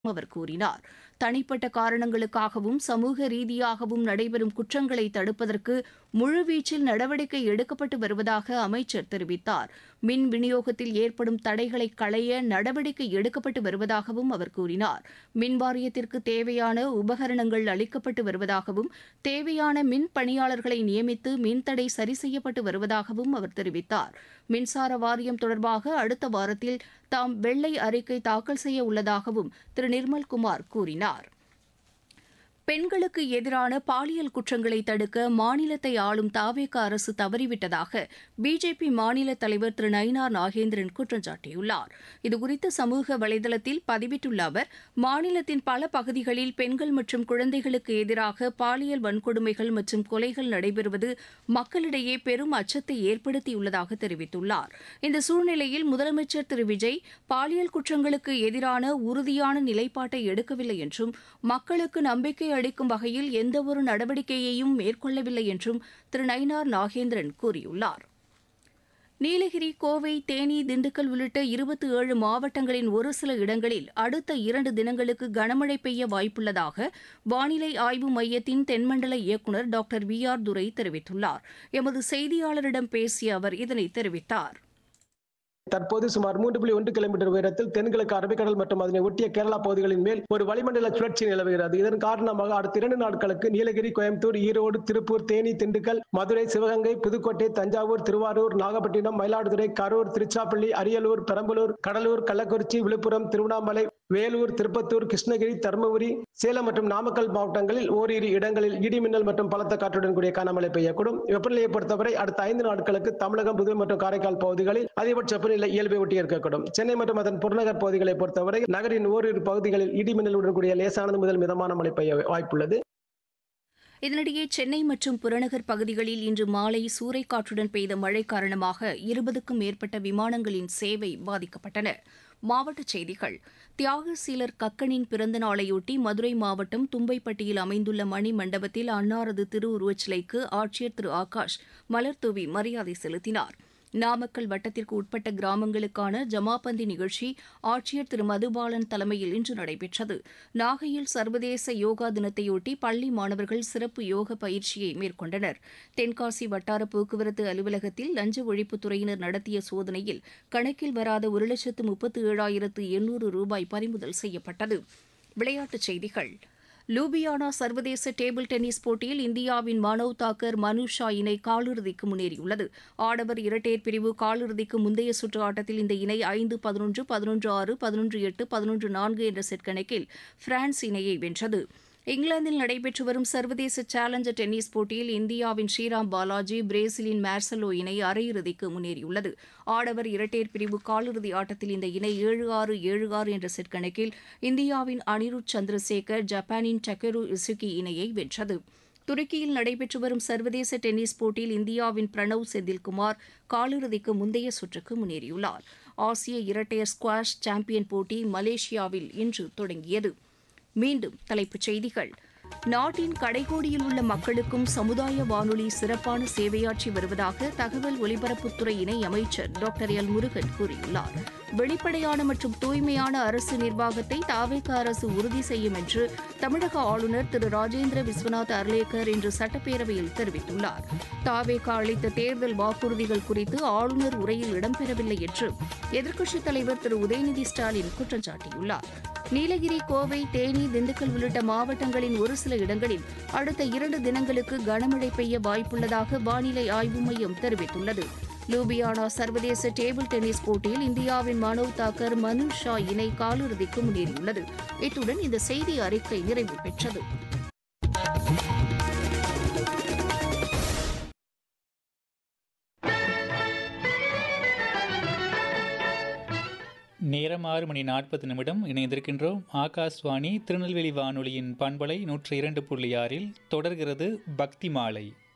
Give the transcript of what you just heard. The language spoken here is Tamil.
அவர் கூறினார் தனிப்பட்ட காரணங்களுக்காகவும் சமூக ரீதியாகவும் நடைபெறும் குற்றங்களை தடுப்பதற்கு முழுவீச்சில் நடவடிக்கை எடுக்கப்பட்டு வருவதாக அமைச்சர் தெரிவித்தார் மின் விநியோகத்தில் ஏற்படும் தடைகளை களைய நடவடிக்கை எடுக்கப்பட்டு வருவதாகவும் அவர் கூறினார் மின் வாரியத்திற்கு தேவையான உபகரணங்கள் அளிக்கப்பட்டு வருவதாகவும் தேவையான மின் பணியாளர்களை நியமித்து மின்தடை சரி செய்யப்பட்டு வருவதாகவும் அவர் தெரிவித்தார் மின்சார வாரியம் தொடர்பாக அடுத்த வாரத்தில் தாம் வெள்ளை அறிக்கை தாக்கல் செய்ய உள்ளதாகவும் திரு நிர்மல்குமார் கூறினார் பெண்களுக்கு எதிரான பாலியல் குற்றங்களை தடுக்க மாநிலத்தை ஆளும் தாவேக அரசு தவறிவிட்டதாக பிஜேபி மாநில தலைவர் திரு நயினார் நாகேந்திரன் குற்றம் சாட்டியுள்ளார் இதுகுறித்து சமூக வலைதளத்தில் பதிவிட்டுள்ள அவர் மாநிலத்தின் பல பகுதிகளில் பெண்கள் மற்றும் குழந்தைகளுக்கு எதிராக பாலியல் வன்கொடுமைகள் மற்றும் கொலைகள் நடைபெறுவது மக்களிடையே பெரும் அச்சத்தை ஏற்படுத்தியுள்ளதாக தெரிவித்துள்ளார் இந்த சூழ்நிலையில் முதலமைச்சர் திரு விஜய் பாலியல் குற்றங்களுக்கு எதிரான உறுதியான நிலைப்பாட்டை எடுக்கவில்லை என்றும் மக்களுக்கு நம்பிக்கை அளிக்கும் வகையில் எந்தவொரு நடவடிக்கையையும் மேற்கொள்ளவில்லை என்றும் திரு நயினார் நாகேந்திரன் கூறியுள்ளார் நீலகிரி கோவை தேனி திண்டுக்கல் உள்ளிட்ட இருபத்தி ஏழு மாவட்டங்களின் ஒரு சில இடங்களில் அடுத்த இரண்டு தினங்களுக்கு கனமழை பெய்ய வாய்ப்புள்ளதாக வானிலை ஆய்வு மையத்தின் தென்மண்டல இயக்குநர் டாக்டர் வி ஆர் துரை தெரிவித்துள்ளார் எமது செய்தியாளரிடம் பேசிய அவர் இதனை தெரிவித்தார் தற்போது சுமார் மூன்று புள்ளி ஒன்று கிலோமீட்டர் உயரத்தில் தென்கிழக்கு அரபிக்கடல் மற்றும் அதனை ஒட்டிய கேரளா பகுதிகளின் மேல் ஒரு வளிமண்டல சுழற்சி நிலவுகிறது இதன் காரணமாக அடுத்த இரண்டு நாட்களுக்கு நீலகிரி கோயம்புத்தூர் ஈரோடு திருப்பூர் தேனி திண்டுக்கல் மதுரை சிவகங்கை புதுக்கோட்டை தஞ்சாவூர் திருவாரூர் நாகப்பட்டினம் மயிலாடுதுறை கரூர் திருச்சாப்பள்ளி அரியலூர் பெரம்பலூர் கடலூர் கள்ளக்குறிச்சி விழுப்புரம் திருவண்ணாமலை வேலூர் திருப்பத்தூர் கிருஷ்ணகிரி தருமபுரி சேலம் மற்றும் நாமக்கல் மாவட்டங்களில் ஓரிரு இடங்களில் இடிமின்னல் மற்றும் பலத்த காற்றுடன் கூடிய கனமழை பெய்யக்கூடும் வெப்பநிலையை பொறுத்தவரை அடுத்த ஐந்து நாட்களுக்கு தமிழகம் புதுவை மற்றும் காரைக்கால் பகுதிகளில் அதிகபட்ச வெப்பநிலை இயல்பை ஒட்டி இருக்கக்கூடும் சென்னை மற்றும் அதன் புறநகர் பகுதிகளை பொறுத்தவரை நகரின் ஓரிரு பகுதிகளில் இடிமின்னலுடன் கூடிய லேசானது முதல் மிதமான மழை பெய்ய வாய்ப்புள்ளது இதனிடையே சென்னை மற்றும் புறநகர் பகுதிகளில் இன்று மாலை சூறைக்காற்றுடன் பெய்த மழை காரணமாக இருபதுக்கும் மேற்பட்ட விமானங்களின் சேவை பாதிக்கப்பட்டன மாவட்டச் செய்திகள் தியாகசீலர் கக்கனின் பிறந்த நாளையொட்டி மதுரை மாவட்டம் தும்பைப்பட்டியில் அமைந்துள்ள மணி மண்டபத்தில் அன்னாரது திருவுருவச் சிலைக்கு ஆட்சியர் திரு ஆகாஷ் மலர்தூவி மரியாதை செலுத்தினார் நாமக்கல் வட்டத்திற்கு உட்பட்ட கிராமங்களுக்கான ஜமாபந்தி நிகழ்ச்சி ஆட்சியர் திரு மதுபாலன் தலைமையில் இன்று நடைபெற்றது நாகையில் சர்வதேச யோகா தினத்தையொட்டி பள்ளி மாணவர்கள் சிறப்பு யோக பயிற்சியை மேற்கொண்டனர் தென்காசி வட்டார போக்குவரத்து அலுவலகத்தில் லஞ்ச ஒழிப்புத்துறையினர் நடத்திய சோதனையில் கணக்கில் வராத ஒரு லட்சத்து முப்பத்து ஏழாயிரத்து எண்ணூறு ரூபாய் பறிமுதல் செய்யப்பட்டது விளையாட்டுச் செய்திகள் லூபியானா சர்வதேச டேபிள் டென்னிஸ் போட்டியில் இந்தியாவின் மனோவ் தாக்கர் மனு ஷா இணை காலிறுதிக்கு முன்னேறியுள்ளது ஆடவர் இரட்டையர் பிரிவு காலிறுதிக்கு முந்தைய சுற்று ஆட்டத்தில் இந்த இணை ஐந்து பதினொன்று பதினொன்று ஆறு பதினொன்று எட்டு பதினொன்று நான்கு என்ற செட் கணக்கில் பிரான்ஸ் இணையை வென்றது இங்கிலாந்தில் நடைபெற்று வரும் சர்வதேச சேலஞ்சர் டென்னிஸ் போட்டியில் இந்தியாவின் ஸ்ரீராம் பாலாஜி பிரேசிலின் மேர்சலோ இணை அரையிறுதிக்கு முன்னேறியுள்ளது ஆடவர் இரட்டையர் பிரிவு காலிறுதி ஆட்டத்தில் இந்த இணை ஏழு ஆறு ஏழு ஆறு என்ற செட் கணக்கில் இந்தியாவின் அனிருத் சந்திரசேகர் ஜப்பானின் டக்கெரு இசுகி இணையை வென்றது துருக்கியில் நடைபெற்று வரும் சர்வதேச டென்னிஸ் போட்டியில் இந்தியாவின் பிரணவ் செந்தில்குமார் காலிறுதிக்கு முந்தைய சுற்றுக்கு முன்னேறியுள்ளார் ஆசிய இரட்டையர் ஸ்குவாஷ் சாம்பியன் போட்டி மலேசியாவில் இன்று தொடங்கியது மீண்டும் தலைப்புச் செய்திகள் நாட்டின் கடைகோடியில் உள்ள மக்களுக்கும் சமுதாய வானொலி சிறப்பான சேவையாற்றி வருவதாக தகவல் ஒலிபரப்புத்துறை இணை அமைச்சர் டாக்டர் எல் முருகன் கூறியுள்ளார் வெளிப்படையான மற்றும் தூய்மையான அரசு நிர்வாகத்தை தாவேக அரசு உறுதி செய்யும் என்று தமிழக ஆளுநர் திரு ராஜேந்திர விஸ்வநாத் அர்லேக்கர் இன்று சட்டப்பேரவையில் தெரிவித்துள்ளார் தாவேக அளித்த தேர்தல் வாக்குறுதிகள் குறித்து ஆளுநர் உரையில் இடம்பெறவில்லை என்று எதிர்க்கட்சித் தலைவர் திரு உதயநிதி ஸ்டாலின் குற்றம் சாட்டியுள்ளார் நீலகிரி கோவை தேனி திண்டுக்கல் உள்ளிட்ட மாவட்டங்களின் ஒரு சில இடங்களில் அடுத்த இரண்டு தினங்களுக்கு கனமழை பெய்ய வாய்ப்புள்ளதாக வானிலை ஆய்வு மையம் தெரிவித்துள்ளது லூபியானா சர்வதேச டேபிள் டென்னிஸ் போட்டியில் இந்தியாவின் மனோவ் தாக்கர் மனு ஷா இணை காலிறுதிக்கு முன்னேறியுள்ளது இத்துடன் இந்த செய்தி அறிக்கை நிறைவு பெற்றது நேரம் ஆறு மணி நாற்பது நிமிடம் இணைந்திருக்கின்றோம் ஆகாஷ்வாணி திருநெல்வேலி வானொலியின் பண்பலை நூற்றி இரண்டு புள்ளி ஆறில் தொடர்கிறது பக்தி மாலை